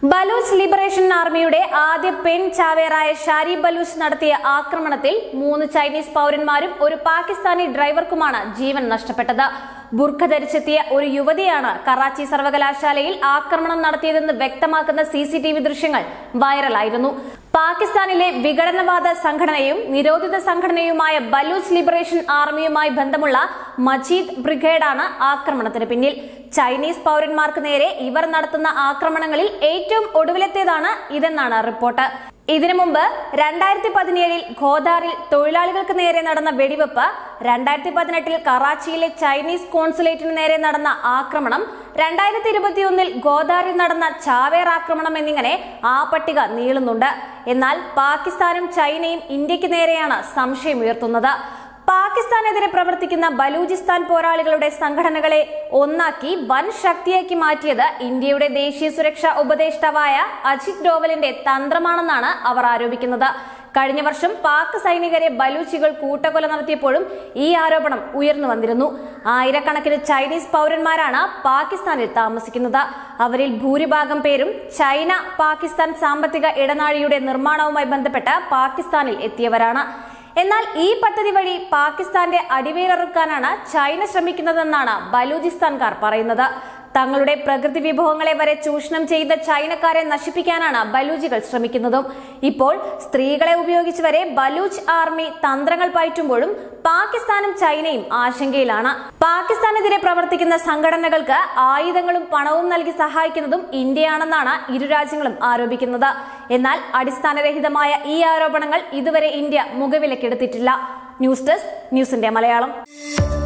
Baloch liberation ആർമിയുടെ ആദ്യ പെൺ ചാവേറായ ഷാരി ബലൂച്ച് നടത്തിയ ആക്രമണത്തിൽ മൂന്ന് ചൈനീസ് പൗരന്മാരും ഒരു പാകിസ്ഥാനി ഡ്രൈവർക്കുമാണ് ജീവൻ നഷ്ടപ്പെട്ടത് ബുർഖ ധരിച്ചെത്തിയ ഒരു യുവതിയാണ് കറാച്ചി സർവകലാശാലയിൽ ആക്രമണം നടത്തിയതെന്ന് വ്യക്തമാക്കുന്ന സി സി ടി വി ദൃശ്യങ്ങൾ വൈറലായിരുന്നു പാകിസ്ഥാനിലെ വിഘടനവാദ സംഘടനയും നിരോധിത സംഘടനയുമായ ബലൂച്ച് ലിബറേഷൻ ആർമിയുമായി ബന്ധമുള്ള മജീദ് ബ്രിഗേഡാണ് ആക്രമണത്തിന് പിന്നിൽ ചൈനീസ് പൗരന്മാർക്ക് നേരെ ഇവർ നടത്തുന്ന ആക്രമണങ്ങളിൽ ഏറ്റവും ഒടുവിലത്തേതാണ് ഇതെന്നാണ് റിപ്പോർട്ട് ഇതിനു മുമ്പ് രണ്ടായിരത്തി പതിനേഴിൽ ഖോദാറിൽ തൊഴിലാളികൾക്ക് നേരെ നടന്ന വെടിവെപ്പ് രണ്ടായിരത്തി പതിനെട്ടിൽ കറാച്ചിയിലെ ചൈനീസ് കോൺസുലേറ്റിന് നേരെ നടന്ന ആക്രമണം രണ്ടായിരത്തി ഇരുപത്തിയൊന്നിൽ ഗോദാറിൽ നടന്ന ചാവേർ ആക്രമണം എന്നിങ്ങനെ ആ പട്ടിക നീളുന്നുണ്ട് എന്നാൽ പാകിസ്ഥാനും ചൈനയും ഇന്ത്യക്ക് നേരെയാണ് സംശയമുയർത്തുന്നത് പാകിസ്ഥാനെതിരെ പ്രവർത്തിക്കുന്ന ബലൂചിസ്ഥാൻ പോരാളികളുടെ സംഘടനകളെ ഒന്നാക്കി വൻ ശക്തിയാക്കി മാറ്റിയത് ഇന്ത്യയുടെ ദേശീയ സുരക്ഷാ ഉപദേഷ്ടാവായ അജിത് ഡോവലിന്റെ തന്ത്രമാണെന്നാണ് അവർ ആരോപിക്കുന്നത് കഴിഞ്ഞ വർഷം പാക് സൈനികരെ ബലൂച്ചികൾ കൂട്ടക്കൊല നടത്തിയപ്പോഴും ഈ ആരോപണം ഉയർന്നു വന്നിരുന്നു ആയിരക്കണക്കിന് ചൈനീസ് പൗരന്മാരാണ് പാകിസ്ഥാനിൽ താമസിക്കുന്നത് അവരിൽ ഭൂരിഭാഗം പേരും ചൈന പാകിസ്ഥാൻ സാമ്പത്തിക ഇടനാഴിയുടെ നിർമ്മാണവുമായി ബന്ധപ്പെട്ട് പാകിസ്ഥാനിൽ എത്തിയവരാണ് എന്നാൽ ഈ പദ്ധതി വഴി പാകിസ്ഥാന്റെ അടിവേരറുക്കാനാണ് ചൈന ശ്രമിക്കുന്നതെന്നാണ് ബലൂചിസ്ഥാൻകാർ പറയുന്നത് തങ്ങളുടെ പ്രകൃതി വിഭവങ്ങളെ വരെ ചൂഷണം ചെയ്ത ചൈനക്കാരെ നശിപ്പിക്കാനാണ് ബലൂജികൾ ശ്രമിക്കുന്നതും ഇപ്പോൾ സ്ത്രീകളെ ഉപയോഗിച്ച് വരെ ബലൂച്ച് ആർമി തന്ത്രങ്ങൾ പയറ്റുമ്പോഴും പാകിസ്ഥാനും ചൈനയും ആശങ്കയിലാണ് പാകിസ്ഥാനെതിരെ പ്രവർത്തിക്കുന്ന സംഘടനകൾക്ക് ആയുധങ്ങളും പണവും നൽകി സഹായിക്കുന്നതും ഇന്ത്യയാണെന്നാണ് ഇരു രാജ്യങ്ങളും ആരോപിക്കുന്നത് എന്നാൽ അടിസ്ഥാനരഹിതമായ ഈ ആരോപണങ്ങൾ ഇതുവരെ ഇന്ത്യ മുഖവിലക്കെടുത്തിട്ടില്ല ന്യൂസ് ഡെസ്ക് ന്യൂസിന്റെ മലയാളം